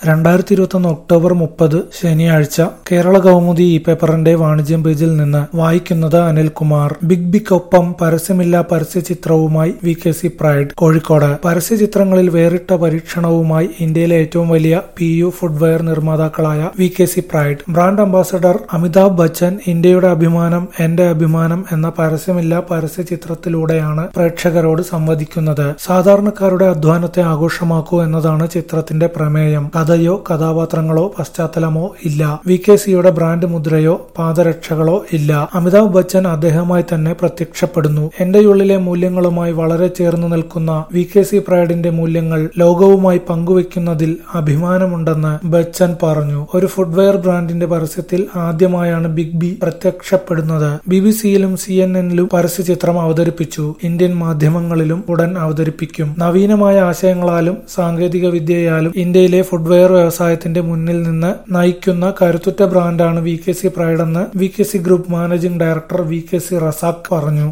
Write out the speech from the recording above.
രണ്ടായിരത്തി ഇരുപത്തൊന്ന് ഒക്ടോബർ മുപ്പത് ശനിയാഴ്ച കേരള കൗമുദി ഈ പേപ്പറിന്റെ വാണിജ്യം പേജിൽ നിന്ന് വായിക്കുന്നത് അനിൽകുമാർ ബിഗ് ബിക്കൊപ്പം പരസ്യമില്ല പരസ്യചിത്രവുമായി V K C Pride Kozhikode പരസ്യചിത്രങ്ങളിൽ വേറിട്ട പരീക്ഷണവുമായി ഇന്ത്യയിലെ ഏറ്റവും വലിയ പി യു ഫുഡ്വെയർ നിർമ്മാതാക്കളായ V K C Pride brand ambassador Amitabh Bachchan ഇന്ത്യയുടെ അഭിമാനം എന്റെ അഭിമാനം എന്ന പരസ്യമില്ല പരസ്യചിത്രത്തിലൂടെയാണ് പ്രേക്ഷകരോട് സംവദിക്കുന്നത് സാധാരണക്കാരുടെ അധ്വാനത്തെ ആഘോഷമാക്കൂ എന്നതാണ് ചിത്രത്തിന്റെ പ്രമേയം കഥയോ കഥാപാത്രങ്ങളോ പശ്ചാത്തലമോ ഇല്ല വി കെ സിയുടെ ബ്രാൻഡ് മുദ്രയോ പാദരക്ഷകളോ ഇല്ല അമിതാഭ് ബച്ചൻ അദ്ദേഹമായി തന്നെ പ്രത്യക്ഷപ്പെടുന്നു എന്റെ ഉള്ളിലെ മൂല്യങ്ങളുമായി വളരെ ചേർന്ന് നിൽക്കുന്ന വി കെ സി പ്രൈഡിന്റെ മൂല്യങ്ങൾ ലോകവുമായി പങ്കുവെക്കുന്നതിൽ അഭിമാനമുണ്ടെന്ന് ബച്ചൻ പറഞ്ഞു ഒരു ഫുഡ്വെയർ ബ്രാൻഡിന്റെ പരസ്യത്തിൽ ആദ്യമായാണ് ബിഗ് ബി പ്രത്യക്ഷപ്പെടുന്നത് ബി ബി സിയിലും സി എൻ എന്നിലും പരസ്യചിത്രം അവതരിപ്പിച്ചു ഇന്ത്യൻ മാധ്യമങ്ങളിലും ഉടൻ അവതരിപ്പിക്കും നവീനമായ ആശയങ്ങളാലും സാങ്കേതിക വിദ്യയാലും ഇന്ത്യയിലെ ഫുഡ്വെയർ വ്യവസായത്തിന്റെ മുന്നിൽ നിന്ന് നയിക്കുന്ന കരുത്തുറ്റ ബ്രാൻഡാണ് വി കെ സി പ്രൈഡ് എന്ന് V K C group managing director V K C Razak പറഞ്ഞു